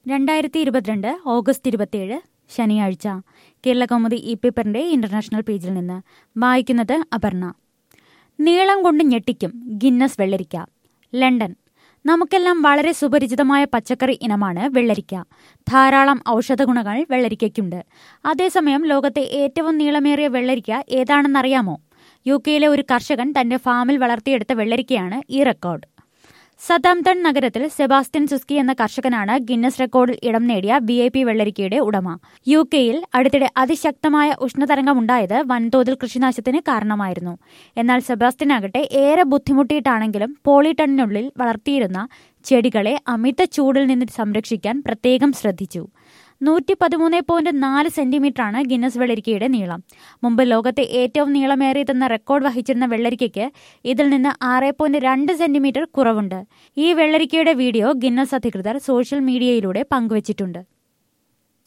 രണ്ടായിരത്തി ഇരുപത്തിരണ്ട് ഓഗസ്റ്റ് ഇരുപത്തിയേഴ് ശനിയാഴ്ച കേരളകൗമുദി ഇ പേപ്പറിന്റെ ഇന്റർനാഷണൽ പേജിൽ നിന്ന് വായിക്കുന്നത് അപർണ നീളം കൊണ്ട് ഞെട്ടിക്കും ഗിന്നസ് വെള്ളരിക്ക ലണ്ടൻ നമുക്കെല്ലാം വളരെ സുപരിചിതമായ പച്ചക്കറി ഇനമാണ് വെള്ളരിക്ക ധാരാളം ഔഷധ ഗുണങ്ങൾ വെള്ളരിക്കയ്ക്കുണ്ട് അതേസമയം ലോകത്തെ ഏറ്റവും നീളമേറിയ വെള്ളരിക്ക ഏതാണെന്നറിയാമോ യു കെയിലെ ഒരു കർഷകൻ തന്റെ ഫാമിൽ വളർത്തിയെടുത്ത വെള്ളരിക്കയാണ് ഈ റെക്കോർഡ് സതാംപ്ടൺ നഗരത്തിൽ സെബാസ്റ്റ്യൻ സുസ്കി എന്ന കർഷകനാണ് ഗിന്നസ് റെക്കോർഡിൽ ഇടം നേടിയ വി ഐ പി വെള്ളരിക്കയുടെ ഉടമ യു കെയിൽ അടുത്തിടെ അതിശക്തമായ ഉഷ്ണതരംഗമുണ്ടായത് വൻതോതിൽ കൃഷിനാശത്തിന് കാരണമായിരുന്നു എന്നാൽ സെബാസ്റ്റ്യനാകട്ടെ ഏറെ ബുദ്ധിമുട്ടിയിട്ടാണെങ്കിലും പോളിടണിനുള്ളിൽ വളർത്തിയിരുന്ന ചെടികളെ അമിത ചൂടിൽ നിന്ന് സംരക്ഷിക്കാൻ പ്രത്യേകം ശ്രദ്ധിച്ചു നൂറ്റി പതിമൂന്ന് പോയിന്റ് നാല് സെന്റിമീറ്ററാണ് ഗിന്നസ് വെള്ളരിക്കയുടെ നീളം മുമ്പ് ലോകത്തെ ഏറ്റവും നീളമേറിയതെന്ന റെക്കോർഡ് വഹിച്ചിരുന്ന വെള്ളരിക്കയ്ക്ക് ഇതിൽ നിന്ന് ആറ് പോയിന്റ് രണ്ട് സെന്റിമീറ്റർ കുറവുണ്ട് ഈ വെള്ളരിക്കയുടെ വീഡിയോ ഗിന്നസ് അധികൃതർ സോഷ്യൽ മീഡിയയിലൂടെ പങ്കുവച്ചിട്ടുണ്ട്